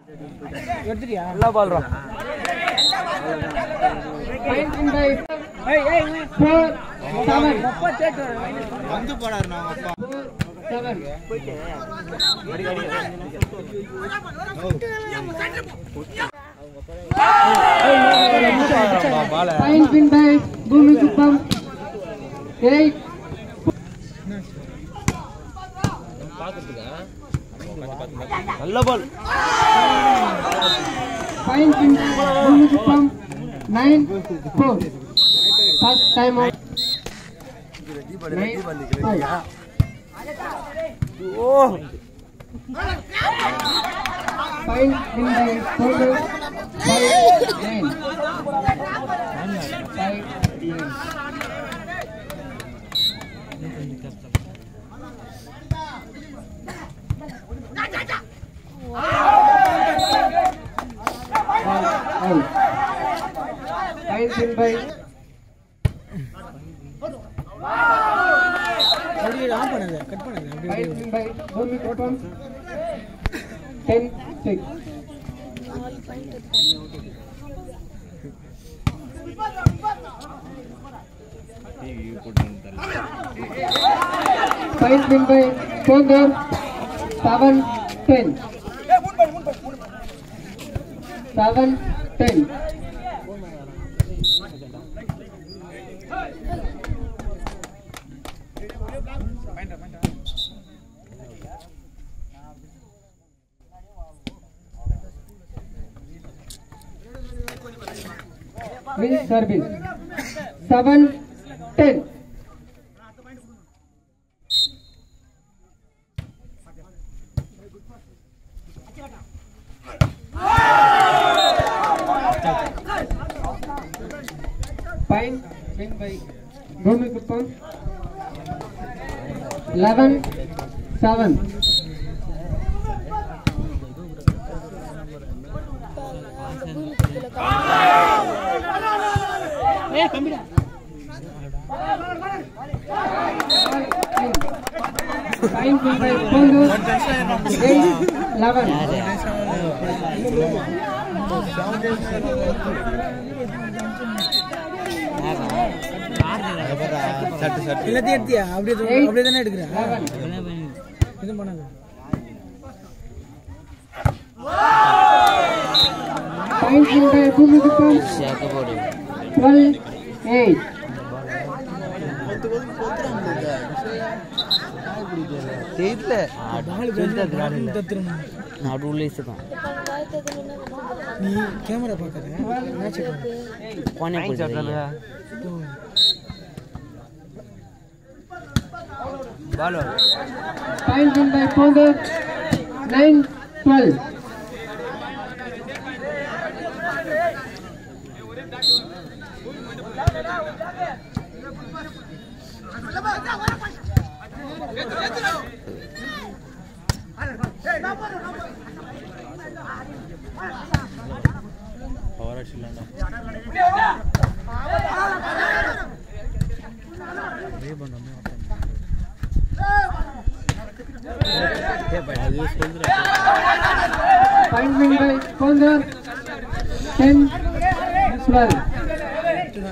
நல்லா பால்றா வந்து போடாரு நான் அப்பா பால Fine pin by Bhumi Kuppam. Eight. நல்ல பால் Fine pin by Bhumi Kuppam. Nine. Four. First time out. Nine. Four. O Fine pin by Kodu. Five. Nine. Five. Nine. Out. Fine pin by Fine pin by Bhumi Kuppam. Ten. Six. Fine pin by Kodu. Seven. Ten. Seven. Ten. Win service. Seven. Ten. Fine. Win by Bhumi Kuppam. Eleven. Seven. Fine. Win by Kondu. Eight. Eleven. சட்டு சட்டு எல்லாத்தையும் எடுத்தியா அப்படியே தான் Eight. அப்படியே தானே எடுக்கிறேன் Eleven. எதுவும் பண்ணாங்க Fine. Win by Bhumi Kuppam. Twelve. Eight. தெரியல தத்துறோம் நடுவில் இசுதான் நீ கேமரா பார்க்காத மேட்ச் போனே ball Fine. Win by Kondu. Nine. Twelve. Fine. Win by Kondu. Ten. Twelve.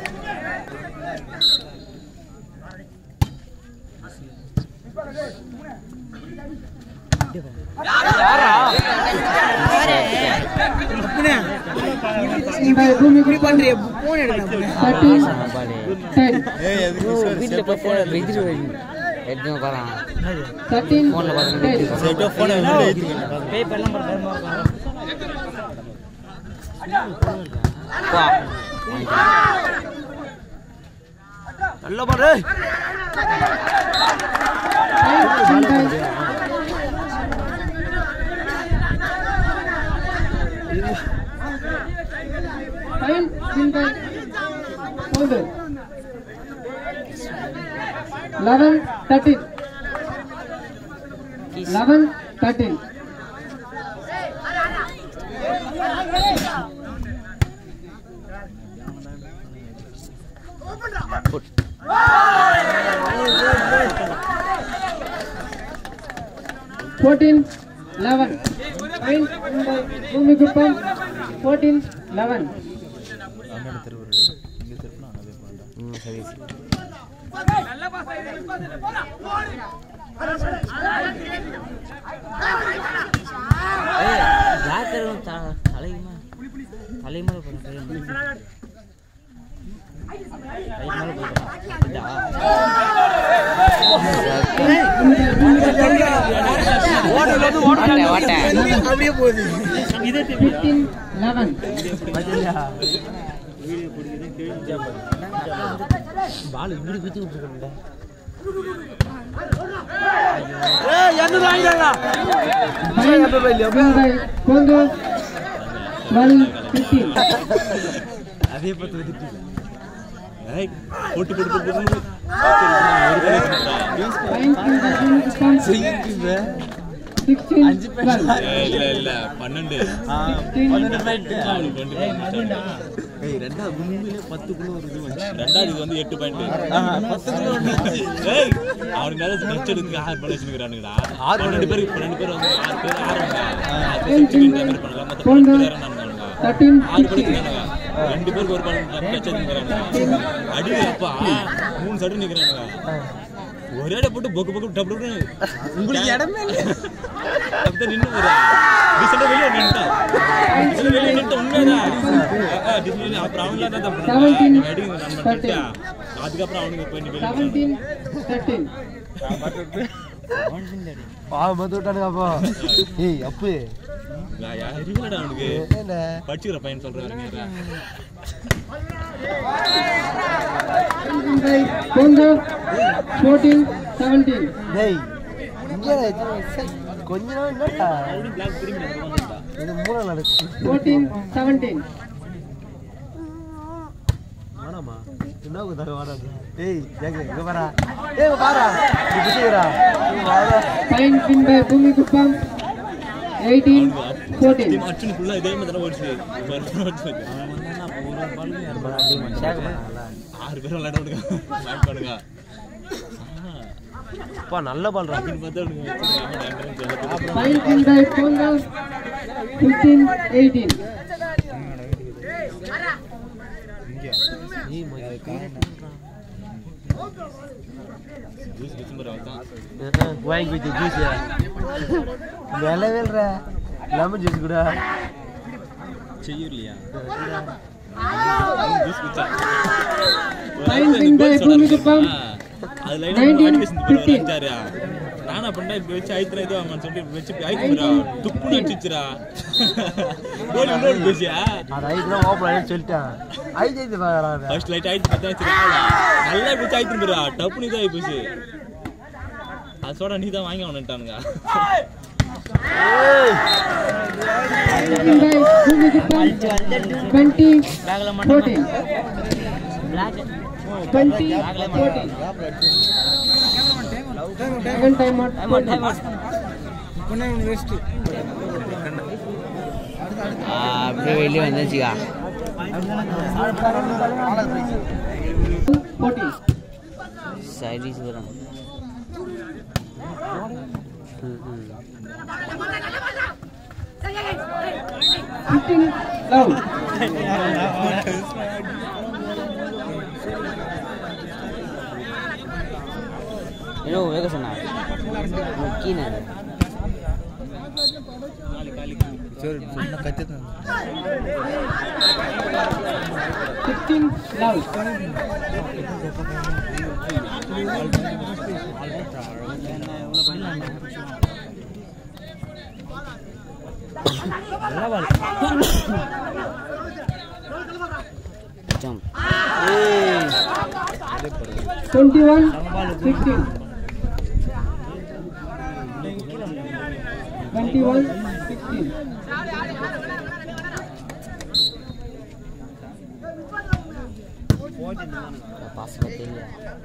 Win by Bhumi Kuppam. Phone எடுக்கிறேன் Thirteen. Ten. ஏய் எதுக்கு சார் வீட்டில் போய் ஃபோன் எடுத்து எடுத்து உட்காரான் Thirteen. ஃபோனில் Ten. பார்த்து செட்டோ போன் வா நல்ல பால் ஏய். Fine. Win by Fine. Win by Kondu. Eleven. Thirteen. Eleven. Thirteen. Fourteen. Eleven. Point by Bhumikuppam, 14 11. அண்ணன் திருவூர் இங்கே திருப்பினா அங்கே போய் போகலாம் ம் சரி யார் தரும் தலையுமா தலையுமா போகிறேன் கைக்கு மேலே போகிறேன் ஓட்டேன் அப்படியே போகுது 15 11. பால் இப்படி குத்தி விட்டுருக்கோம்ல ஏய் என்ன வாங்கிட்டாங்க Point given by Congo, 12 15. அதே பார்த்து வந்துட்டு ஏய் போட்டு போட்டு போட்டு போட்டு Point given by Bhumikuppam, 16 12. இல்ல இல்ல பன்னெண்டு 16 அவனுக்கு டுவெண்ட்டி ஏய் ரெண்டாவது உண்மையிலே பத்துக்குள்ள ஒரு இது வந்துச்சு ரெண்டாவது இது வந்து எட்டு பாயிண்ட் பத்துக்குள்ள ஒன்று ஏய் அவனுக்கு மேல ஸ்பெச் எடுத்து ஆறு பண்ணி வச்சுக்கிறானுங்கடா ஆறு பன்னெண்டு பேர் பன்னெண்டு பேர் வந்து ஆறு பேர் ஆறு ஆறு பேர் செஞ்சு மாதிரி பண்ணலாம் மொத்தம் பன்னெண்டு பேர் இருந்தானுங்க 13 ஆறு 16. படிக்கிறானுங்க ரெண்டு பேருக்கு ஒரு பன்னெண்டு ஸ்பெச் எடுத்துக்கிறானுங்க அடிக்கிறப்பா மூணு சட்டு நிக்கிறானுங்க ஒரே இடம் போட்டு பொக்கு பொக்கு டப்பு டப்புன்னு உங்களுக்கு இடமே இல்லை அப்படியே நின்று போறா டிசைன் வெளியே நின்ட்டான் டிசைன் வெளியே நின்ட்டு உண்மைதான் டிசைன் அப்புறம் அவங்களா தான் தப்பு Seventeen, பண்ணாங்க அடிங்க நம்ம நின்ட்டா. அதுக்கப்புறம் அவனுக்கு போய் நீ வெளியே 17 13. பாவம் பார்த்து விட்டானுங்க அப்போ ஏய் அப்பு நான் யார் இல்லடா அவனுக்கு என்ன படிச்சுக்கிற பையன் சொல்றாரு Point given by Congo, 14 17. டேய் இங்கே கொஞ்ச நாள் என்னடா இது மூணு நடக்கு 14 17. வேணாமா என்ன குத்தாங்க வேணாம் ஏய் ஜாக்கு இங்க பாரா ஏய் இங்க பாரா நீ புடிச்சுக்கிறா வாடா Point given by Bhumikuppam, 18 14. அச்சுன்னு ஃபுல்லா இதே மாதிரி தானே ஓடிச்சு ஆறு பேர் விளையாட விடுங்க பேட் பண்ணுங்க அப்பா நல்ல பால் ரா அப்படின்னு பார்த்தா அவனுங்க வச்சிருக்காங்க. Point given by Congo, 15 18. Juice December அவன் வாங்கி வச்ச ஜூஸ் விலை வேல்ற லெமன் ஜூஸ் கூட செய்யலையா ஜூஸ் குடிச்சா Point given by Bhumikuppam, அதுல 19, நானா பண்ணா இப்படி வச்சு ஐத்துல இது ஆமான்னு சொல்லிட்டு வச்சு ஐத்துறா துப்புன்னு அடிச்சுச்சுரா கோலி இன்னொரு பேசியா அது ஐந்து தான் ஓப்பன் ஆயிடுன்னு சொல்லிட்டேன் ஐந்து ஐந்து பார்க்கறான் ஃபர்ஸ்ட் லைட் ஆயிட்டு பார்த்தா சரி நல்லா பிடிச்சி ஆயிட்டு போறா டப்புன்னு இதாகி போச்சு அது சோடா நீ தான் வாங்கி அவனுட்டானுங்க given by Bhumikuppam, 20 14. 20 14. Second time out. 14. ஒன்றே ஒன்று ரெஸ்ட்டு அப்படியே வெளியே வந்துச்சுக்கா 14. சைடிஸ் வரும் Fifteen loud. ಏನೋ ಬೇಕು ಸಣ್ಣ ಮುಕ್ಕಿನ Sixteen loud. Jump Twenty-one. Sixteen. Twenty-one. Sixteen. Pass ಗೊತ್ತಿಲ್ಲ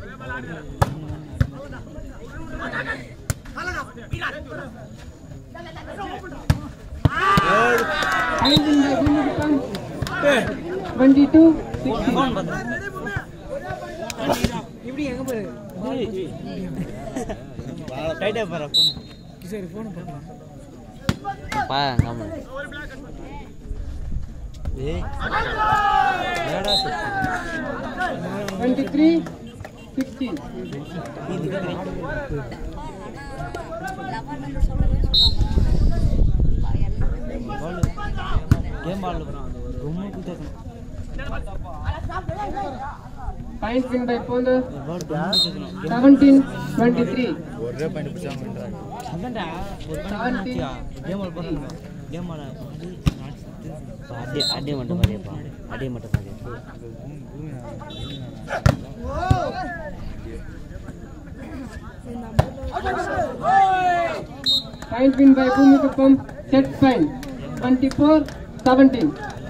Nineteen by Bhumikam. Twenty-two. Sixteen. இப்படி எங்கே போய் டைட்டா பாரு சரி ஃபோனை பார்க்கலாம் பா கம்மு ஏய் என்னடா சுத்து? 23 16 கேம் ஆடல போறான் அந்த ஒரு ரொம்ப குத்தணும் Point win by Polo 17 23 ஒரே பாயிண்ட் பிடிச்சாங்க அதான்டா ஒரு Seventeen. கேம் ஆட போறாங்க கேம் ஆட அடி அடி மட்டும் மாதிரியாப்பா அடி மட்டும் மாதிரியா Point win by Bhumi Kuppam set point 24 17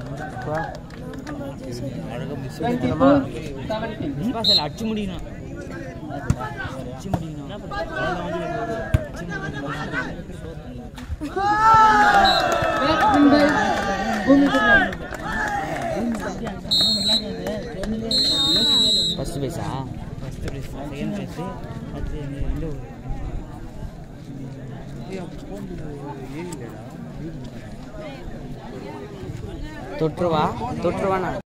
24 17 Fasal அடிச்சு முடியணும் அடிச்சு முடியணும் Match win by Bhumi Kuppam first பேஸா ஃபர்ஸ்ட் பிரைஸ் செகண்ட் பிரைஸ் அடுத்து இந்த ஊர் தொற்றுவா தொற்றுவானா